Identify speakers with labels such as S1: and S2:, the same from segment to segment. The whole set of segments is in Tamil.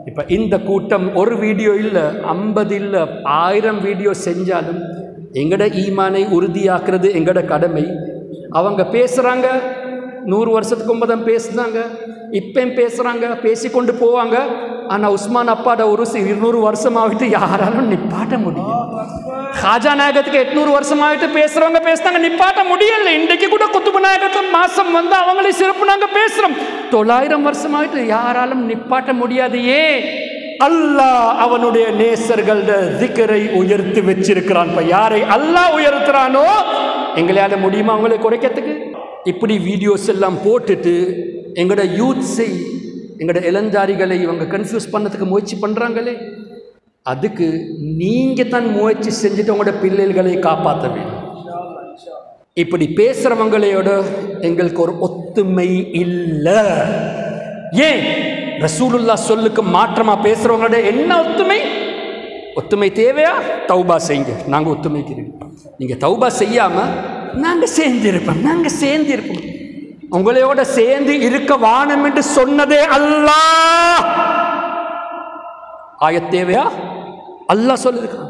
S1: இப்போ இந்த கூட்டம் ஒரு வீடியோ இல்லை ஐம்பது இல்லை ஆயிரம் வீடியோ செஞ்சாலும் எங்கட ஈமானை உறுதியாக்குறது எங்கட கடமை அவங்க பேசுகிறாங்க நூறு வருஷத்துக்கு ஒன்பதாம் பேசுனாங்க இப்பயும் பேசுகிறாங்க பேசிக்கொண்டு போவாங்க ஆனால் உஸ்மான் அப்பாட ஒரு சி- இருநூறு வருஷமாகிட்டு யாராலும் நிப்பாட்ட முடியும் ஹாஜா நாயகத்துக்கு எட்நூறு வருஷமாகிட்டு பேசுகிறவங்க பேசுனாங்க நிப்பாட்ட முடியல இன்றைக்கு கூட குத்துபு நாயகத்து மாதம் வந்து அவங்களே சிறப்பு நாங்கள் பேசுகிறோம் தொள்ளாயிரம் வருஷமாகிட்டு யாராலும் நிப்பாட்ட முடியாது ஏன் அல்லாஹ் அவனுடைய நேசர்களோட திக்கரை உயர்த்தி வச்சிருக்கிறான் இப்ப யாரை அல்லாஹ் உயர்த்துறானோ எங்களால முடியுமா அவங்களை குறைக்கிறதுக்கு இப்படி வீடியோஸ் எல்லாம் போட்டுட்டு எங்களோட யூத்ஸை எங்களோட இளந்தாரிகளை இவங்க கன்ஃபியூஸ் பண்ணதுக்கு முயற்சி பண்ணுறாங்களே அதுக்கு நீங்கள் தான் முயற்சி செஞ்சுட்டு உங்களோட பிள்ளைகளை காப்பாற்ற வேண்டும் இப்படி பேசுகிறவங்களோட எங்களுக்கு ஒரு ஒத்துமை இல்லை ஏன் ரசூலுல்லா சொல்லுக்கு மாற்றமாக பேசுகிறவங்களோட என்ன ஒத்துமை ஒத்துமை தேவையா தௌபா செய்யுங்க நாங்கள் ஒத்துமைக்கிறோம் நீங்கள் தௌபா செய்யாமல் நாங்கள் சேர்ந்திருப்போம் நாங்கள் சேர்ந்திருப்போம் உங்களையோட சேர்ந்து இருக்க வானம் என்று சொன்னதே அல்லாஹ் ஆயத் தேவையா அல்லாஹ் சொல்லியிருக்கான்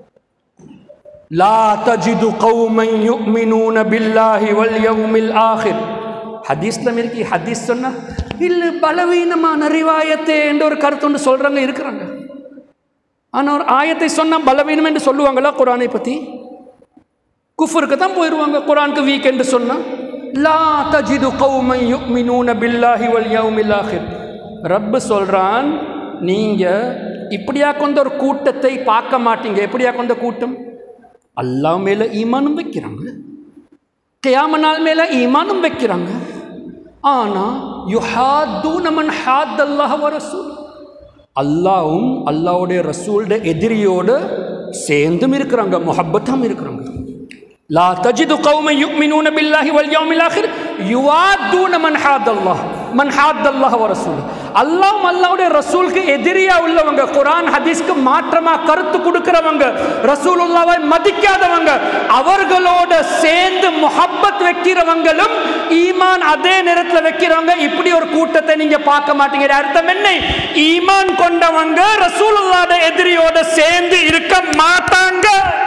S1: லா தஜிது கௌமன் யுமினூன பில்லாஹி வல் யௌமில் ஆஹிர் ஹதீஸ்ல இருக்கு ஹதீஸ் சொன்னா இல்ல பலவீனமான ரிவாயத்தே என்ற ஒரு கருத்து ஒன்று சொல்றவங்க இருக்கிறாங்க ஆனா ஒரு ஆயத்தை சொன்னா பலவீனம் என்று சொல்லுவாங்களா குரானை பத்தி குஃபருக்கு தான் போயிடுவாங்க குரானுக்கு வீக் என்று சொன்னா லா தஜிது கௌமன் யுமினூன பில்லாஹி வல் யௌமில் ஆஹிர் ரப்பு சொல்றான் நீங்க இப்படியா கொண்ட ஒரு கூட்டத்தை பார்க்க மாட்டீங்க எப்படியா கொண்ட கூட்டம் அல்லாஹ் மேல ஈமானும் வைக்கிறாங்க கியாம நாள் மேல ஈமானும் வைக்கிறாங்க ஆனா யுஹாதூன மன் ஹாத் அல்லாஹ் வ ரசூல் அல்லாவும் அல்லாவுடைய ரசூலுடைய எதிரியோட சேர்ந்தும் இருக்கிறாங்க முஹப்பத்தாம் இருக்கிறாங்க லா தஜிது கௌம யுமினூன பில்லாஹி வல் யௌமில் ஆখির யுவாதூன மன் ஹாத் அல்லாஹ் மன் ஹாத் அல்லாஹ் வ ரசூல் அல்லாஹ்வும் அல்லாஹ்வுடைய ரசூலுக்கு எதிரியா உள்ளவங்க குர்ஆன் ஹதீஸ்க்கு மாற்றமா கருத்து கொடுக்கிறவங்க ரசூலுல்லாவை மதிக்காதவங்க அவர்களோட சேர்ந்து முஹப்பத் வைக்கிறவங்களும் ஈமான் அதே நேரத்தில் வைக்கிறவங்க இப்படி ஒரு கூட்டத்தை நீங்க பார்க்க மாட்டீங்க அர்த்தம் என்ன ஈமான் கொண்டவங்க ரசூலுல்லாட எதிரியோட சேர்ந்து இருக்க மாட்டாங்க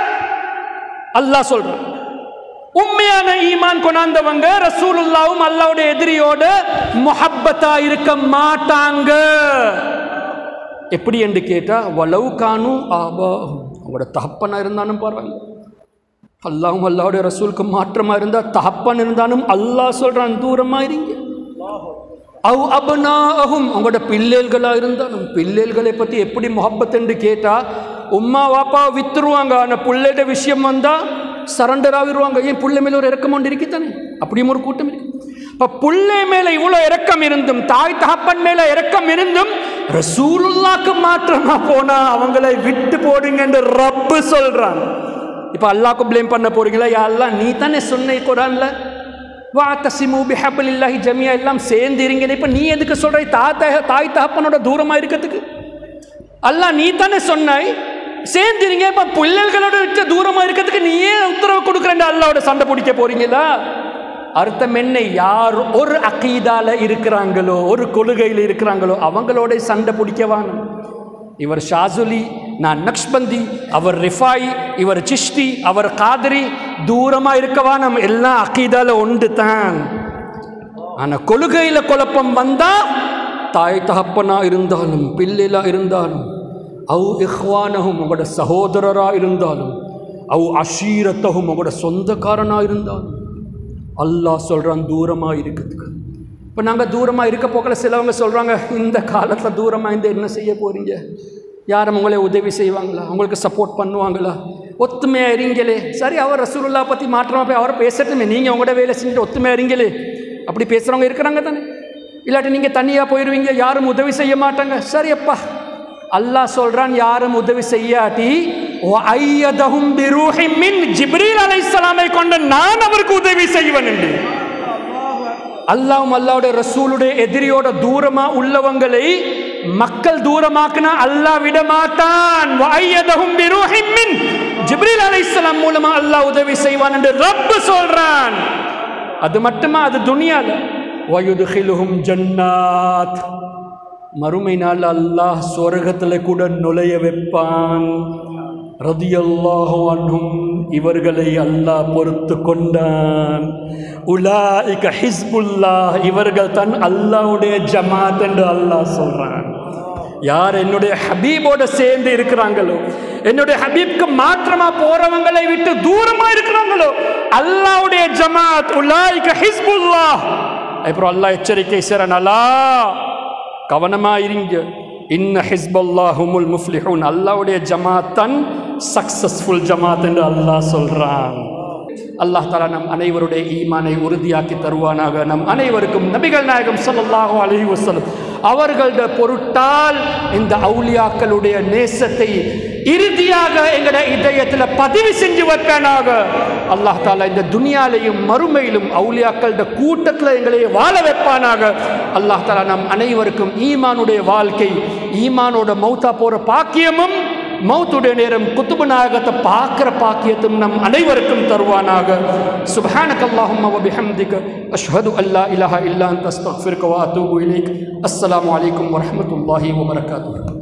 S1: அல்லாஹ் சொல்றான் உண்மையான ஈமான் கொண்டாந்தவங்க ரசூலுல்லாவும் அல்லாவுடைய எதிரியோட முஹப்பத்தா இருக்க மாட்டாங்க எப்படி என்று கேட்டா வலவு காணும் ஆபா அவங்களோட தகப்பனா இருந்தாலும் பரவாயில்ல அல்லாவும் அல்லாவுடைய ரசூலுக்கு மாற்றமா இருந்தா தகப்பன் இருந்தாலும் அல்லாஹ் சொல்றான் தூரமா இருங்க அவ் அபனாகும் உங்களோட பிள்ளைகளா இருந்தாலும் பிள்ளைகளை பத்தி எப்படி முகப்பத் என்று கேட்டா உம்மா வாப்பா வித்துருவாங்க ஆனா பிள்ளைட விஷயம் வந்தா சரண்டர் ஆகிடுவாங்க ஏன் புள்ளை மேல ஒரு இறக்கம் ஒன்று இருக்குதானே அப்படியும் ஒரு கூட்டம் இருக்கு அப்ப புள்ளை மேல இவ்வளவு இறக்கம் இருந்தும் தாய் தகப்பன் மேல இறக்கம் இருந்தும் ரசூலுல்லாக்கு மாற்றமா போனா அவங்களை விட்டு போடுங்க என்று ரப்பு சொல்றான் இப்ப அல்லாஹ்க்கு ப்ளேம் பண்ண போறீங்களா யா அல்லாஹ் நீ தானே சொன்ன குரான்ல வாத்தசிமு பிஹபில்லாஹி ஜமியா எல்லாம் சேர்ந்து இருங்க இப்ப நீ எதுக்கு சொல்ற தாத்தா தாய் தகப்பனோட தூரமா இருக்கிறதுக்கு அல்லாஹ் நீ தானே சொன்னாய் சேர்ந்துருங்க இப்ப பிள்ளைகளோட விட்டு தூரமா இருக்கிறதுக்கு நீயே உத்தரவு கொடுக்குறேன் அல்லாவோட சண்டை பிடிக்க போறீங்களா அர்த்தம் என்ன யார் ஒரு அக்கீதால இருக்கிறாங்களோ ஒரு கொள்கையில் இருக்கிறாங்களோ அவங்களோட சண்டை பிடிக்கவானும் இவர் ஷாசுலி நான் நக்ஷ்பந்தி அவர் ரிஃபாய் இவர் சிஷ்டி அவர் காதரி தூரமா இருக்கவா நம்ம எல்லாம் அக்கீதால உண்டு தான் ஆனா கொள்கையில குழப்பம் வந்தா தாய் தகப்பனா இருந்தாலும் பிள்ளைலா இருந்தாலும் அவு இஹ்வானகும் உங்களோட சகோதரரா இருந்தாலும் அவு அஷீரத்தகும் உங்களோட சொந்தக்காரனா இருந்தாலும் அல்லாஹ் சொல்றான் தூரமா இருக்கிறதுக்கு இப்போ நாங்கள் தூரமாக இருக்க போக்கில் சிலவங்க சொல்கிறாங்க இந்த காலத்தில் தூரமாக இருந்து என்ன செய்ய போகிறீங்க யாரும் உங்களை உதவி செய்வாங்களா உங்களுக்கு சப்போர்ட் பண்ணுவாங்களா ஒத்துமையாக இருங்களே சரி அவர் ரசூலுல்லா பற்றி மாற்றமாக போய் அவர் பேசட்டுமே நீங்கள் உங்களோட வேலை செஞ்சுட்டு ஒத்துமையாக இருங்களே அப்படி பேசுகிறவங்க இருக்கிறாங்க தானே இல்லாட்டி நீங்கள் தனியாக போயிடுவீங்க யாரும் உதவி செய்ய மாட்டாங்க சரி அப்பா அல்லாஹ் சொல்றான் யாரும் உதவி செய்யாட்டி ஐயதஹும் பிரூஹிம் மின் ஜிப்ரீல் அலைஹிஸ்ஸலாமை கொண்ட நான் அவருக்கு உதவி செய்வேன் என்று அல்லாஹ்வும் அல்லாஹ்வுடைய ரசூலுடைய எதிரியோட தூரமா உள்ளவங்களை மக்கள் தூரமாக்குனா அல்லாஹ் விட மாட்டான் வஐயதஹும் பிரூஹிம் மின் ஜிப்ரீல் அலைஹிஸ்ஸலாம் மூலமா அல்லாஹ் உதவி செய்வான் என்று ரப் சொல்றான் அது மட்டுமா அது துனியால வயுதுகிலுஹும் ஜன்னாத் மறுமை நாள் அல்லாஹ் சொர்க்கத்தில் கூட நுழைய வைப்பான் ரதியல்லாஹு அன்ஹும் இவர்களை அல்லாஹ் பொறுத்து கொண்டான் உலாஇக ஹிஸ்புல்லாஹ் இவர்கள் தன் அல்லாஹ்வுடைய ஜமாத் என்று அல்லாஹ் சொல்றான் யார் என்னுடைய ஹபீபோட சேர்ந்து இருக்கிறாங்களோ என்னுடைய ஹபீப்க்கு மாற்றமா போறவங்களை விட்டு தூரமா இருக்கிறாங்களோ அல்லாஹ்வுடைய ஜமாத் உலாயிக ஹிஸ்புல்லாஹ் அப்புறம் அல்லாஹ் எச்சரிக்கை செய்றான் அல்லாஹ் கவனமா இருங்க இன்ன ஹிஸ்பல்லாஹுமுல் முஃப்லிஹூன் அல்லாஹ்வுடைய ஜமாத் தான் சக்சஸ்ஃபுல் ஜமாத் என்று அல்லாஹ் சொல்றான் அல்லாஹ் தாலா நம் அனைவருடைய ஈமானை உறுதியாக்கி தருவானாக நம் அனைவருக்கும் நபிகள் நாயகம் ஸல்லல்லாஹு அலைஹி வஸல்லம் அவர்களுடைய பொருட்டால் இந்த அவுலியாக்களுடைய நேசத்தை இறுதியாக எங்கட இதயத்தில் பதிவு செஞ்சு வைப்பானாக அல்லாஹ் தாலா இந்த துனியாலையும் மறுமையிலும் அவுலியாக்களோட கூட்டத்தில் எங்களை வாழ வைப்பானாக அல்லாஹ் தாலா நம் அனைவருக்கும் ஈமானுடைய வாழ்க்கை ஈமானோட மௌத்தா போற பாக்கியமும் மௌத்துடைய நேரம் குத்துபு நாயகத்தை பார்க்கிற பாக்கியத்தும் நம் அனைவருக்கும் தருவானாக சுப்ஹானக அல்லாஹும்ம வ பிஹம்திக அஷ்ஹது அல்லா இலாஹா இல்லா அன்த அஸ்தக்ஃபிருக வ அத்தூபு இலைக் அஸ்ஸலாமு அலைக்கும் வ ரஹ்மத்துல்லாஹி வ பரகாத்துஹு